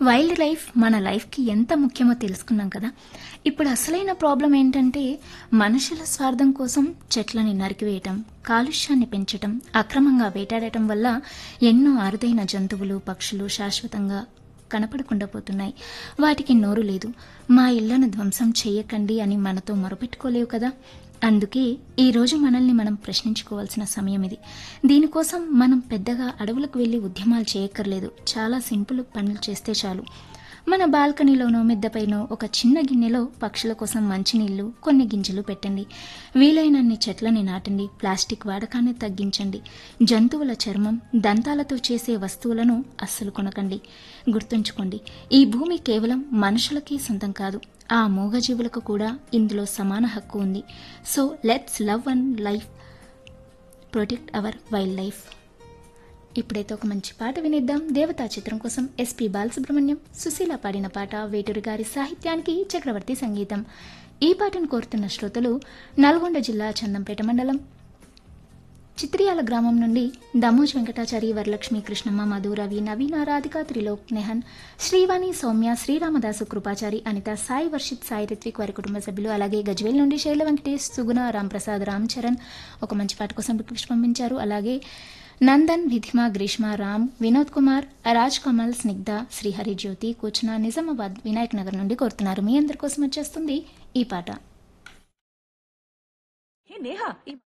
wild life మన లైఫ్కి ఎంత ముఖ్యమో తెలుసుకున్నాం కదా ఇప్పుడు అసలైన ప్రాబ్లం ఏంటంటే మనుషుల స్వార్థం కోసం చెట్లని నరికివేయటం కాలుష్యాన్ని పెంచటం అక్రమంగా వేటాడటం వల్ల ఎన్నో అరుదైన జంతువులు పక్షులు శాశ్వతంగా కనపడకుండా పోతున్నాయి వాటికి నోరు లేదు మా ఇళ్లను ధ్వంసం చేయకండి అని మనతో మొరపెట్టుకోలేవు కదా అందుకే ఈ రోజు మనల్ని మనం ప్రశ్నించుకోవాల్సిన సమయం ఇది దీనికోసం మనం పెద్దగా అడవులకు వెళ్ళి ఉద్యమాలు చేయక్కర్లేదు చాలా సింపుల్ పనులు చేస్తే చాలు మన బాల్కనీలోనో మిద్దపైనో ఒక చిన్న గిన్నెలో పక్షుల కోసం మంచినీళ్లు కొన్ని గింజలు పెట్టండి వీలైనన్ని చెట్లని నాటండి ప్లాస్టిక్ వాడకాన్ని తగ్గించండి జంతువుల చర్మం దంతాలతో చేసే వస్తువులను అస్సలు కొనకండి గుర్తుంచుకోండి ఈ భూమి కేవలం మనుషులకే సొంతం కాదు ఆ మూగజీవులకు కూడా ఇందులో సమాన హక్కు ఉంది so let's love and life protect our wildlife ఇప్పుడైతే ఒక మంచి పాట వినిద్దాం దేవతా చిత్రం కోసం ఎస్పి బాలసుబ్రహ్మణ్యం సుశీల పాడిన పాట వేటూరి గారి సాహిత్యానికి చక్రవర్తి సంగీతం ఈ పాటను కోరుతున్న శ్రోతలు నల్గొండ జిల్లా చందంపేట మండలం చిత్రియాల గ్రామం నుండి దమోజ్ వెంకటాచారి వరలక్ష్మి కృష్ణమ్మ మధు రవి నవీన రాధిక త్రిలోక్ నెహన్ శ్రీవాణి సౌమ్య శ్రీరామదాసు కృపాచారి అనిత సాయి వర్షిత్ సాయి రిత్విక్ వారి కుటుంబ సభ్యులు అలాగే గజ్వేల్ నుండి శైల వెంకటేష్ సుగుణ రాంప్రసాద్ రామ్ చరణ్ ఒక మంచి పాట కోసం రిక్వెస్ట్ పంపించారు అలాగే నందన్ విధిమ గ్రీష్మ రామ్ వినోద్ కుమార్ రాజ్ కమల్ స్నిగ్ధ శ్రీహరి జ్యోతి కూర్చున్న నిజామాబాద్ వినాయక్ నగర్ నుండి కోరుతున్నారు మీ అందరి కోసం వచ్చేస్తుంది ఈ పాట హే నేహా ఈ